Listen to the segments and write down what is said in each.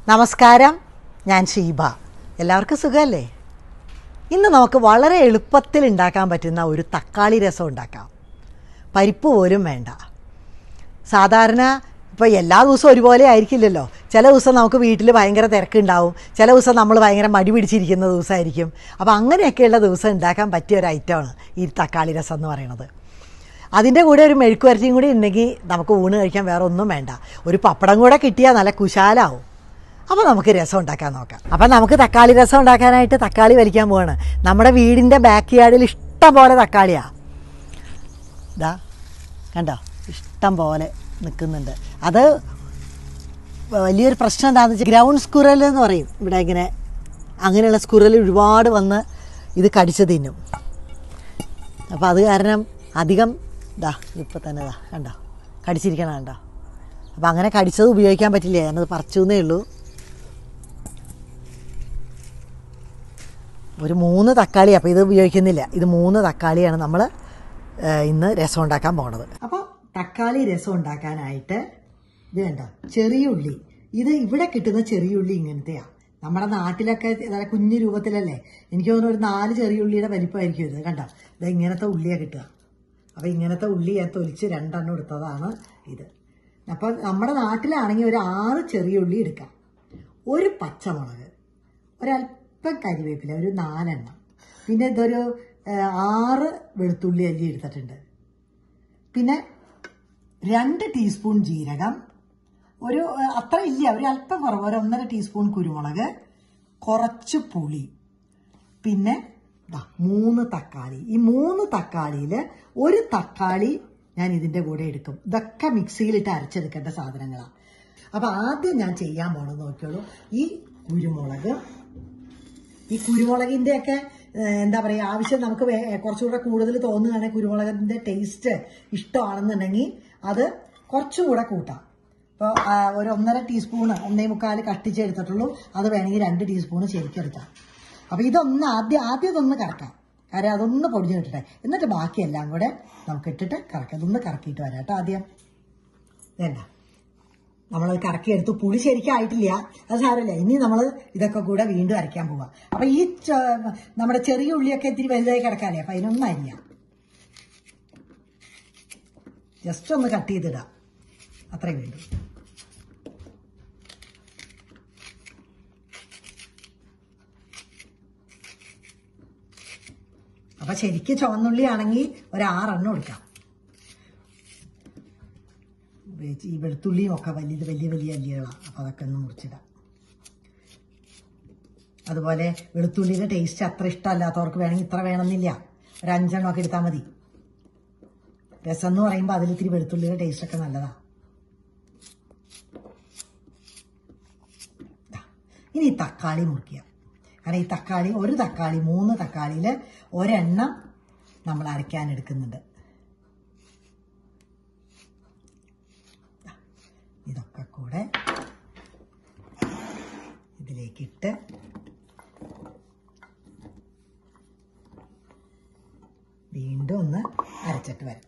നമസ്കാരം ഞാൻ ഷീബ എല്ലാവർക്കും സുഖമല്ലേ ഇന്ന് നമുക്ക് വളരെ എളുപ്പത്തിൽ ഉണ്ടാക്കാൻ പറ്റുന്ന ഒരു തക്കാളി രസം ഉണ്ടാക്കാം പരിപ്പ് പോലും വേണ്ട സാധാരണ ഇപ്പോൾ എല്ലാ ദിവസവും ഒരുപോലെ ആയിരിക്കില്ലല്ലോ ചില ദിവസം നമുക്ക് വീട്ടിൽ ഭയങ്കര തിരക്കുണ്ടാവും ചില ദിവസം നമ്മൾ ഭയങ്കര മടി പിടിച്ചിരിക്കുന്ന ദിവസമായിരിക്കും അപ്പോൾ അങ്ങനെയൊക്കെയുള്ള ദിവസം ഉണ്ടാക്കാൻ പറ്റിയ ഒരു ഐറ്റമാണ് ഈ തക്കാളി രസം എന്ന് പറയുന്നത് അതിൻ്റെ കൂടെ ഒരു മെഴുക്ക് വരട്ടിയും കൂടി ഉണ്ടെങ്കിൽ നമുക്ക് ഊണ് കഴിക്കാൻ വേറെ ഒന്നും വേണ്ട ഒരു പപ്പടം കൂടെ കിട്ടിയാൽ നല്ല കുശാലാവും അപ്പോൾ നമുക്ക് രസം ഉണ്ടാക്കാൻ നോക്കാം അപ്പം നമുക്ക് തക്കാളി രസം ഉണ്ടാക്കാനായിട്ട് തക്കാളി വലിക്കാൻ പോവാണ് നമ്മുടെ വീടിൻ്റെ ബാക്ക് യാർഡിൽ ഇഷ്ടം പോലെ തക്കാളിയാണ് ഇതാ കണ്ടോ ഇഷ്ടം പോലെ നിൽക്കുന്നുണ്ട് അത് വലിയൊരു പ്രശ്നം എന്താണെന്ന് വെച്ചാൽ ഗ്രൗണ്ട് സ്കുറൽ എന്ന് പറയും ഇവിടെ ഇങ്ങനെ അങ്ങനെയുള്ള സ്കുറൽ ഒരുപാട് വന്ന് ഇത് കടിച്ച് തിന്നും അപ്പോൾ അത് കാരണം അധികം ഇതാ ഇപ്പോൾ തന്നെ ഇതാ കണ്ടോ കടിച്ചിരിക്കണം കണ്ടോ അപ്പോൾ അങ്ങനെ കടിച്ചത് ഉപയോഗിക്കാൻ പറ്റില്ല ഞാനത് പറിച്ചു എന്നേ ഉള്ളൂ ഒരു മൂന്ന് തക്കാളി അപ്പോൾ ഇത് ഉപയോഗിക്കുന്നില്ല ഇത് മൂന്ന് തക്കാളിയാണ് നമ്മൾ ഇന്ന് രസം ഉണ്ടാക്കാൻ പോണത് അപ്പോൾ തക്കാളി രസം ഉണ്ടാക്കാനായിട്ട് ഇത് കണ്ടോ ചെറിയ ഉള്ളി ഇത് ഇവിടെ കിട്ടുന്ന ചെറിയ ഉള്ളി ഇങ്ങനത്തെയാ നമ്മുടെ നാട്ടിലൊക്കെ നല്ല കുഞ്ഞു രൂപത്തിലല്ലേ എനിക്ക് തോന്നുന്നു ഒരു നാല് ചെറിയ ഉള്ളിയുടെ വലിപ്പമായിരിക്കും ഇത് കണ്ടോ ഇത് ഇങ്ങനത്തെ ഉള്ളിയാണ് കിട്ടുക അപ്പോൾ ഇങ്ങനത്തെ ഉള്ളി ഞാൻ തൊലിച്ച് രണ്ടെണ്ണം എടുത്തതാണ് ഇത് അപ്പം നമ്മുടെ നാട്ടിലാണെങ്കിൽ ഒരു ആറ് ചെറിയ ഉള്ളി എടുക്കാം ഒരു പച്ചമുളക് ഒരല്പം കരിവേപ്പില ഒരു നാലെണ്ണം പിന്നെ ഇതൊരു ഏഹ്, ആറ് വെളുത്തുള്ളി അല്ലി എടുത്തിട്ടുണ്ട് പിന്നെ രണ്ട് ടീസ്പൂൺ ജീരകം ഒരു ഏഹ്, അത്ര ഇല്ല ഒരു അല്പം കുറവ് ഒരു ഒന്നര ടീസ്പൂൺ കുരുമുളക് കുറച്ച് പുളി പിന്നെ ദാ മൂന്ന് തക്കാളി ഈ മൂന്ന് തക്കാളിയിൽ ഒരു തക്കാളി ഞാൻ ഇതിന്റെ കൂടെ എടുക്കും ഇതൊക്കെ മിക്സിയിലിട്ട് അരച്ചെടുക്കേണ്ട സാധനങ്ങളാണ് അപ്പൊ ആദ്യം ഞാൻ ചെയ്യാൻ പോണെന്ന് നോക്കിയോളൂ ഈ കുരുമുളക് ഈ കുരുമുളകിന്റെ ഒക്കെ എന്താ പറയുക ആവശ്യം നമുക്ക് വേ- കുറച്ചുകൂടെ കൂടുതൽ തോന്നുകയാണെങ്കിൽ കുരുമുളകിന്റെ ടേസ്റ്റ് ഇഷ്ടമാണെന്നുണ്ടെങ്കിൽ അത് കുറച്ചുകൂടെ കൂട്ടാം ഇപ്പോൾ ഒരു ഒന്നര ടീസ്പൂണ് ഒന്നേ മുക്കാൽ കട്ടിച്ചെടുത്തിട്ടുള്ളൂ അത് വേണമെങ്കിൽ രണ്ട് ടീസ്പൂണ് ശരിക്കെടുക്കാം അപ്പോൾ ഇതൊന്ന് ആദ്യം ആദ്യം ഇതൊന്ന് കറക്കാം കാര്യം അതൊന്ന് പൊടിഞ്ഞ് കിട്ടട്ടെ എന്നിട്ട് ബാക്കിയെല്ലാം കൂടെ നമുക്ക് ഇട്ടിട്ട് കറക്കാം ഇതൊന്ന് കറക്കിയിട്ട് വരാം കേട്ടോ ആദ്യം വേണ്ട നമ്മളത് കറക്കിയെടുത്തു പുളി ശരിക്കും ആയിട്ടില്ല അത് സാരമില്ല ഇനി നമ്മൾ ഇതൊക്കെ കൂടെ വീണ്ടും അരയ്ക്കാൻ പോവാം അപ്പൊ ഈ ച- നമ്മുടെ ചെറിയ ഉള്ളിയൊക്കെ ഇത്തിരി വലുതായി കിടക്കാല്ലേ അപ്പൊ അതിനൊന്നും അരിയാം ജസ്റ്റ് ഒന്ന് കട്ട് ചെയ്തിടാം അത്രയും വേണ്ടു അപ്പൊ ശരിക്കും ചുവന്നുള്ളി ആണെങ്കിൽ ഒരു ആറെണ്ണം എടുക്കാം ഈ വെളുത്തുള്ളിയും ഒക്കെ വലിയ വലിയ വലിയ അല്ലികളാണ് അപ്പോൾ അതൊക്കെ ഒന്ന് മുറിച്ചിടാം അതുപോലെ വെളുത്തുള്ളിയുടെ ടേസ്റ്റ് അത്ര ഇഷ്ടമല്ലാത്തവർക്ക് വേണമെങ്കിൽ ഇത്ര വേണമെന്നില്ല ഒരു അഞ്ചെണ്ണം ഒക്കെ എടുത്താൽ മതി രസം എന്ന് പറയുമ്പോൾ അതിൽ ഇത്തിരി വെളുത്തുള്ളിയുടെ ടേസ്റ്റ് ഒക്കെ നല്ലതാണ് ഇനി ഈ തക്കാളി മുറിക്കുക കാരണം ഈ തക്കാളി ഒരു തക്കാളി മൂന്ന് തക്കാളിയിൽ ഒരെണ്ണം നമ്മൾ അരയ്ക്കാൻ എടുക്കുന്നുണ്ട് ഇതൊക്കെ കൂടെ ഇതിലേക്കിട്ട് വീണ്ടും ഒന്ന് അരച്ചിട്ട് വരാം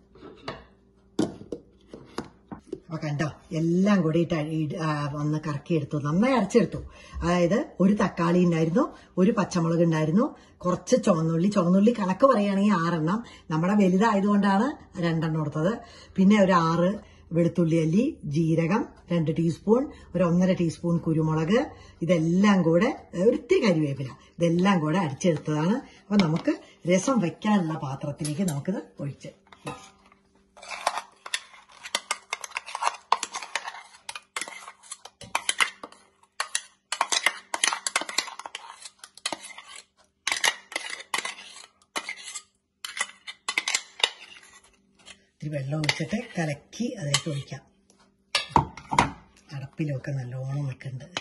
അപ്പൊ കണ്ടോ എല്ലാം കൂടി ഇട്ട് അഴി- ഇട്- ആ, ഒന്ന് കറക്കിയെടുത്തു നന്നായി അരച്ചെടുത്തു അതായത് ഒരു തക്കാളി ഉണ്ടായിരുന്നു ഒരു പച്ചമുളക് ഉണ്ടായിരുന്നു കുറച്ച് ചുവന്നുള്ളി ചുവന്നുള്ളി കണക്ക് പറയുകയാണെങ്കിൽ ആറെണ്ണം നമ്മുടെ വലുതായതുകൊണ്ടാണ് രണ്ടെണ്ണം എടുത്തത് പിന്നെ ഒരു ആറ് വെളുത്തുള്ളി അല്ലി ജീരകം രണ്ട് ടീസ്പൂൺ ഒരു ഒന്നര ടീസ്പൂൺ കുരുമുളക് ഇതെല്ലാം കൂടെ ഒരിത്തിരി കരിവേപ്പില ഇതെല്ലാം കൂടെ അടിച്ചെടുത്തതാണ് അപ്പൊ നമുക്ക് രസം വെക്കാനുള്ള പാത്രത്തിലേക്ക് നമുക്കിത് ഒഴിച്ച് ഇത്തിരി വെള്ളം ഒഴിച്ചിട്ട് കലക്കി അതിലേക്ക് ഒഴിക്കാം അടപ്പിലൊക്കെ നല്ലോണം നിൽക്കുന്നുണ്ട്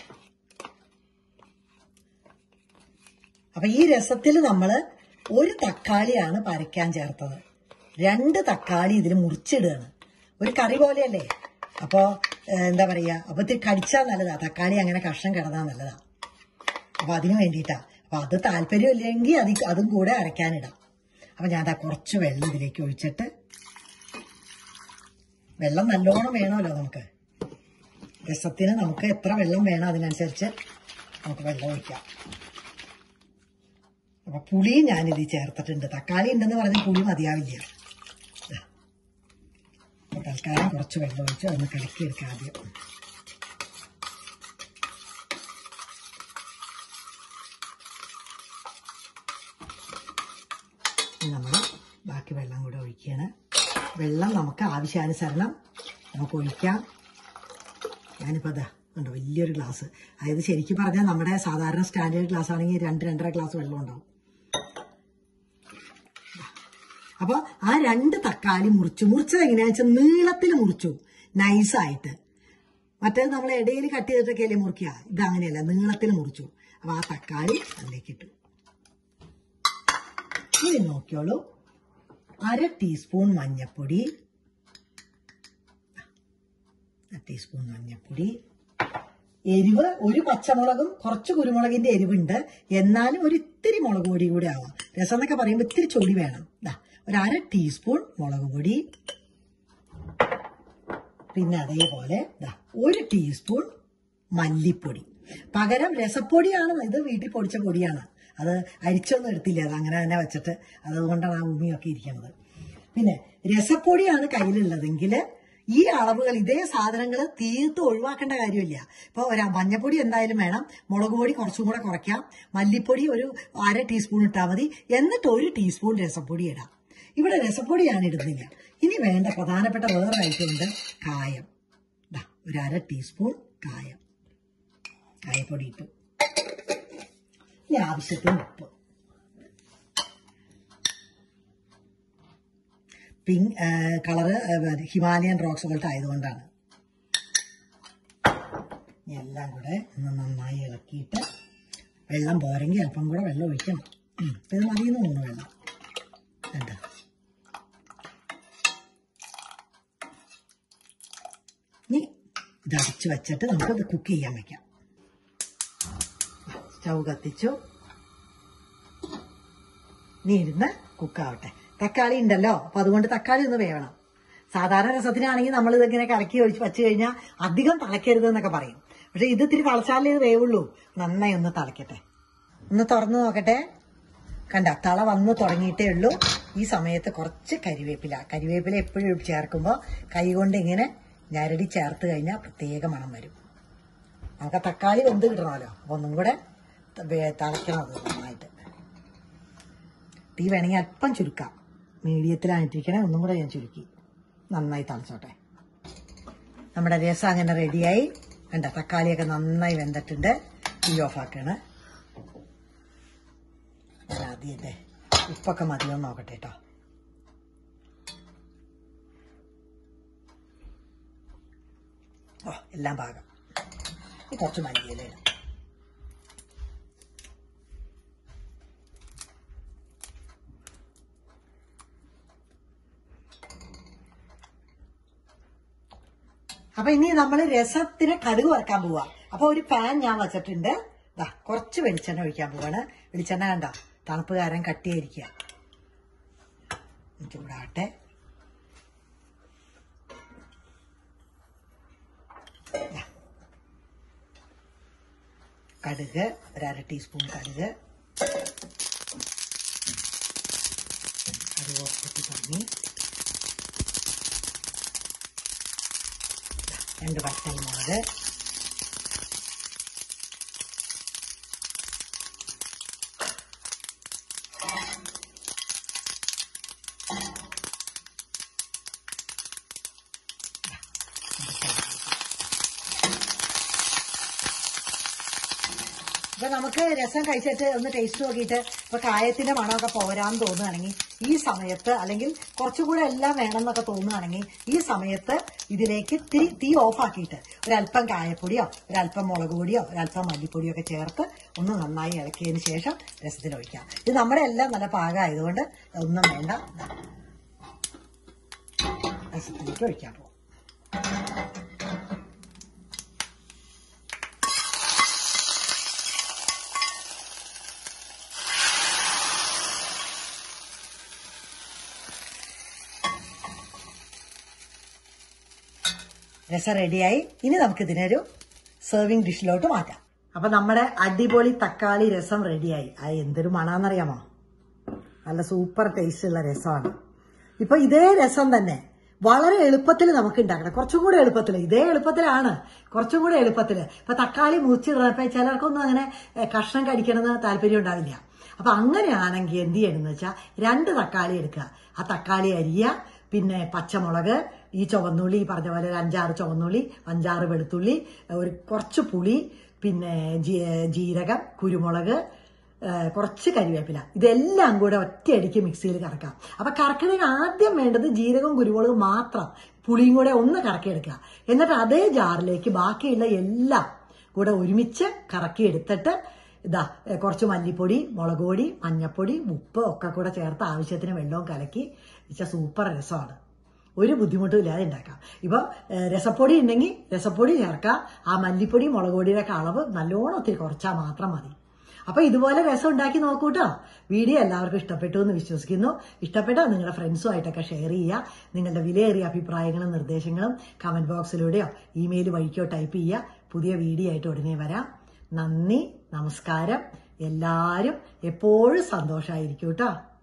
അപ്പൊ ഈ രസത്തിൽ നമ്മൾ ഒരു തക്കാളിയാണ് പരയ്ക്കാൻ ചേർത്തത് രണ്ട് തക്കാളി ഇതിൽ മുറിച്ചിടുകയാണ് ഒരു കറി പോലെയല്ലേ അപ്പോ ഏഹ്, എന്താ പറയാ അപ്പൊ ഇത്തിരി കടിച്ചാൽ നല്ലതാ തക്കാളി അങ്ങനെ കഷ്ണം കിടന്നാൽ നല്ലതാ അപ്പൊ അതിന് വേണ്ടിയിട്ടാ അപ്പൊ അത് താല്പര്യം ഇല്ലെങ്കിൽ അത് അതും കൂടെ അരയ്ക്കാനിടാം അപ്പൊ ഞാൻ അതാ കുറച്ച് വെള്ളം ഇതിലേക്ക് ഒഴിച്ചിട്ട് വെള്ളം നല്ലോണം വേണമല്ലോ നമുക്ക് രസത്തിന് നമുക്ക് എത്ര വെള്ളം വേണം അതിനനുസരിച്ച് നമുക്ക് വെള്ളം ഒഴിക്കാം അപ്പൊ പുളിയും ഞാനിത് ചേർത്തിട്ടുണ്ട് തക്കാളി ഉണ്ടെന്ന് പറഞ്ഞ് പുളി മതിയാവില്ല ദാ. അപ്പൊ തൽക്കാലം കുറച്ച് വെള്ളം ഒഴിച്ച് ഒന്ന് കലക്കിയെടുക്കാം ആദ്യം നമ്മൾ ബാക്കി വെള്ളം കൂടെ ഒഴിക്കുകയാണ് വെള്ളം നമുക്ക് ആവശ്യാനുസരണം നമുക്ക് ഒഴിക്കാം ഞാനിപ്പോൾ അതാ ഉണ്ട് വലിയൊരു ഗ്ലാസ് അതായത് ശരിക്കും പറഞ്ഞാൽ നമ്മുടെ സാധാരണ സ്റ്റാൻഡേർഡ് ഗ്ലാസ് ആണെങ്കിൽ രണ്ട് രണ്ടര ഗ്ലാസ് വെള്ളം ഉണ്ടാവും അപ്പോൾ ആ രണ്ട് തക്കാളി മുറിച്ചു മുറിച്ചത് എങ്ങനെയാണെന്ന് വെച്ചാൽ നീളത്തിൽ മുറിച്ചു നൈസായിട്ട് മറ്റേത് നമ്മൾ ഇടയിൽ കട്ട് ചെയ്തിട്ടൊക്കെ അല്ലേ മുറിക്കുക ഇത് അങ്ങനെയല്ല നീളത്തിൽ മുറിച്ചു അപ്പോൾ ആ തക്കാളി അതിലേക്ക് ഇട്ടു ഇനി നോക്കിയോളൂ അര ടീസ്പൂൺ മഞ്ഞൾപ്പൊടി അര ടീസ്പൂൺ മഞ്ഞൾപ്പൊടി എരിവ് ഒരു പച്ചമുളകും കുറച്ച് കുരുമുളകിന്റെ എരിവുണ്ട് എന്നാലും ഒരു ഇത്തിരി മുളക് പൊടി കൂടെ ആവാം രസം എന്നൊക്കെ പറയുമ്പോൾ ഇത്തിരി ചൊടി വേണം ദാ ഒരു അര ടീസ്പൂൺ മുളക് പൊടി പിന്നെ അതേപോലെ ദാ ഒരു ടീസ്പൂൺ മല്ലിപ്പൊടി പകരം രസപ്പൊടിയാണ് ഇത് വീട്ടിൽ പൊടിച്ച പൊടിയാണ് അത് അരിച്ചൊന്നും എടുത്തില്ല അത് അങ്ങനെ തന്നെ വെച്ചിട്ട് അതുകൊണ്ടാണ് ആ ഉമിയൊക്കെ ഇരിക്കുന്നത് പിന്നെ രസപ്പൊടിയാണ് കയ്യിലുള്ളതെങ്കിൽ ഈ അളവുകൾ ഇതേ സാധനങ്ങൾ തീർത്ത് ഒഴിവാക്കേണ്ട കാര്യമില്ല ഇപ്പോൾ ഒരു മഞ്ഞപ്പൊടി എന്തായാലും വേണം മുളക് പൊടി കുറച്ചും കൂടെ കുറയ്ക്കാം മല്ലിപ്പൊടി ഒരു അര ടീസ്പൂൺ ഇട്ടാൽ മതി എന്നിട്ട് ഒരു ടീസ്പൂൺ രസപ്പൊടി ഇടാം ഇവിടെ രസപ്പൊടി ഞാൻ ഇടുന്നില്ല ഇനി വേണ്ട പ്രധാനപ്പെട്ട വേറെ ഐറ്റം ഉണ്ട് കായം ദാ ഒരു അര ടീസ്പൂൺ കായം കായപ്പൊടി ഇട്ടു ഇനി ആവശ്യത്തിന് ഉപ്പ് pink colour Himalayan rock salt ആയതുകൊണ്ടാണ് ഇനി എല്ലാം കൂടെ ഒന്ന് നന്നായി ഇളക്കിയിട്ട് വെള്ളം പോരെങ്കിൽ അല്പം കൂടെ വെള്ളം ഒഴിക്കണം ഉം, ഇപ്പൊ ഇത് മതിയെന്ന് തോന്നുന്നു വെള്ളം കണ്ടോ ഇനി ഇത് അടച്ചു വെച്ചിട്ട് നമുക്കത് കുക്ക് ചെയ്യാൻ വെക്കാം സ്റ്റൗ കത്തിച്ചു നീ ഇരുന്ന് കുക്കാവട്ടെ തക്കാളി ഉണ്ടല്ലോ അപ്പൊ അതുകൊണ്ട് തക്കാളി ഒന്ന് വേവണം സാധാരണ രസത്തിനാണെങ്കിൽ നമ്മൾ ഇതിങ്ങനെ കലക്കി ഒഴിച്ച് വെച്ച് കഴിഞ്ഞാൽ അധികം തിളക്കരുത് എന്നൊക്കെ പറയും പക്ഷെ ഇത് ഇത്തിരി തിളച്ചാലേ ഇത് വേവുള്ളൂ നന്നായി ഒന്ന് തിളക്കട്ടെ ഒന്ന് തുറന്നു നോക്കട്ടെ കണ്ട തള വന്ന് തുടങ്ങിയിട്ടേ ഉള്ളൂ ഈ സമയത്ത് കുറച്ച് കരിവേപ്പില കരിവേപ്പില എപ്പോഴും ചേർക്കുമ്പോൾ കൈ കൊണ്ട് ഇങ്ങനെ ഞരടി ചേർത്ത് കഴിഞ്ഞാൽ പ്രത്യേക മണം വരും നമുക്ക് ആ തക്കാളി വെന്ത് കിട്ടണമല്ലോ അപ്പൊ ഒന്നും കൂടെ ത- വേ- തിളയ്ക്കണം അത് നന്നായിട്ട് തീ വേണമെങ്കിൽ അല്പം ചുരുക്കാം മീഡിയത്തിലാണ് ഇട്ടിരിക്കണേ ഒന്നും കൂടെ ഞാൻ ചുരുക്കി നന്നായി തളച്ചോട്ടെ നമ്മുടെ രസം അങ്ങനെ റെഡിയായി കണ്ട തക്കാളിയൊക്കെ നന്നായി വെന്തിട്ടുണ്ട് തീ ഓഫാക്കാണ് ഞാൻ ആദ്യത്തെ ഉപ്പൊക്കെ മതിയോ എന്ന് നോക്കട്ടെ കേട്ടോ ഓ എല്ലാം പാകം ഇനി കുറച്ച് മല്ലിയില ഇടാം അപ്പൊ ഇനി നമ്മൾ രസത്തിന് കടുക് വറക്കാൻ പോവാ അപ്പൊ ഒരു പാൻ ഞാൻ വെച്ചിട്ടുണ്ട് ദാ കുറച്ച് വെളിച്ചെണ്ണ ഒഴിക്കാൻ പോവാണ് വെളിച്ചെണ്ണ കണ്ട തണുപ്പുകാരൻ കട്ടിയായിരിക്കുക ചൂടാട്ടെ ദാ. കടുക് ഒരു അര ടീസ്പൂൺ കടുക് കടുക് കുറച്ച് തുടങ്ങി രണ്ട് പച്ചമുളക് ഇപ്പൊ നമുക്ക് രസം കഴിച്ചിട്ട് ഒന്ന് ടേസ്റ്റ് നോക്കിയിട്ട് ഇപ്പൊ കായത്തിന്റെ മണമൊക്കെ പോരാന്ന് തോന്നുകയാണെങ്കിൽ ഈ സമയത്ത് അല്ലെങ്കിൽ കുറച്ചുകൂടെ എല്ലാം വേണം എന്നൊക്കെ തോന്നുകയാണെങ്കിൽ ഈ സമയത്ത് ഇതിലേക്ക് തിരി തീ ഓഫാക്കിയിട്ട് ഒരല്പം കായപ്പൊടിയോ ഒരല്പം മുളക് പൊടിയോ ഒരല്പം മല്ലിപ്പൊടിയോ ഒക്കെ ചേർത്ത് ഒന്ന് നന്നായി ഇളക്കിയതിന് ശേഷം രസത്തിൽ ഒഴിക്കാം ഇത് നമ്മുടെ എല്ലാം നല്ല പാകമായതുകൊണ്ട് ഒന്നും വേണ്ട ദാ. രസത്തിലേക്ക് ഒഴിക്കാൻ പോകും രസം റെഡിയായി ഇനി നമുക്ക് ഇതിനൊരു സെർവിങ് ഡിഷിലോട്ട് മാറ്റാം അപ്പൊ നമ്മുടെ അടിപൊളി തക്കാളി രസം റെഡിയായി അത് എന്തൊരു മണാന്നറിയാമോ നല്ല സൂപ്പർ ടേസ്റ്റ് ഉള്ള രസമാണ് ഇപ്പൊ ഇതേ രസം തന്നെ വളരെ എളുപ്പത്തിൽ നമുക്ക് ഉണ്ടാക്കണം കുറച്ചും കൂടെ എളുപ്പത്തിൽ ഇതേ എളുപ്പത്തിലാണ് കുറച്ചും കൂടെ എളുപ്പത്തിൽ ഇപ്പൊ തക്കാളി മുറിച്ചിടപ്പോ ചിലർക്കൊന്നും അങ്ങനെ ഏഹ്, കഷ്ണം കടിക്കണമെന്ന് താല്പര്യം ഉണ്ടാവില്ല അപ്പൊ അങ്ങനെയാണെങ്കിൽ എന്ത് ചെയ്യണമെന്ന് വെച്ചാൽ രണ്ട് തക്കാളി എടുക്കുക ആ തക്കാളി അരിയുക പിന്നെ പച്ചമുളക് ഈ ചുവന്നുള്ളി ഈ പറഞ്ഞ പോലെ ഒരു അഞ്ചാറ് ചുവന്നുള്ളി അഞ്ചാറ് വെളുത്തുള്ളി ഒരു കുറച്ച് പുളി പിന്നെ ജീ- ജീരകം കുരുമുളക് ഏഹ് കുറച്ച് കരിവേപ്പില ഇതെല്ലാം കൂടെ ഒറ്റയടിക്ക് മിക്സിയിൽ കറക്കാം അപ്പൊ കറക്കണതിന് ആദ്യം വേണ്ടത് ജീരകവും കുരുമുളകും മാത്രം പുളിയും കൂടെ ഒന്ന് കറക്കിയെടുക്കുക എന്നിട്ട് അതേ ജാറിലേക്ക് ബാക്കിയുള്ള എല്ലാം കൂടെ ഒരുമിച്ച് കറക്കി എടുത്തിട്ട് ഇതാ ഏഹ് കുറച്ച് മല്ലിപ്പൊടി മുളക് പൊടി മഞ്ഞപ്പൊടി ഉപ്പ് ഒക്കെ കൂടെ ചേർത്ത് ആവശ്യത്തിന് വെള്ളവും കലക്കി വെച്ച സൂപ്പർ രസമാണ് ഒരു ബുദ്ധിമുട്ടും ഇല്ലാതെ ഉണ്ടാക്കാം ഇപ്പൊ ഏഹ്, രസപ്പൊടി ഉണ്ടെങ്കിൽ രസപ്പൊടി ചേർക്കാം ആ മല്ലിപ്പൊടി മുളക് പൊടിയുടെ ഒക്കെ അളവ് നല്ലോണം ഒത്തിരി കുറച്ചാൽ മാത്രം മതി അപ്പൊ ഇതുപോലെ രസം ഉണ്ടാക്കി നോക്കൂട്ടോ വീഡിയോ എല്ലാവർക്കും ഇഷ്ടപ്പെട്ടു എന്ന് വിശ്വസിക്കുന്നു ഇഷ്ടപ്പെട്ടാൽ നിങ്ങളുടെ ഫ്രണ്ട്സുമായിട്ടൊക്കെ ഷെയർ ചെയ്യുക നിങ്ങളുടെ വിലയേറിയ അഭിപ്രായങ്ങളും നിർദ്ദേശങ്ങളും കമന്റ് ബോക്സിലൂടെയോ ഇമെയിൽ വഴിക്കോ ടൈപ്പ് ചെയ്യുക പുതിയ വീഡിയോ ആയിട്ട് ഉടനെ വരാം നന്ദി നമസ്കാരം എല്ലാവരും എപ്പോഴും സന്തോഷമായിരിക്കും കേട്ടോ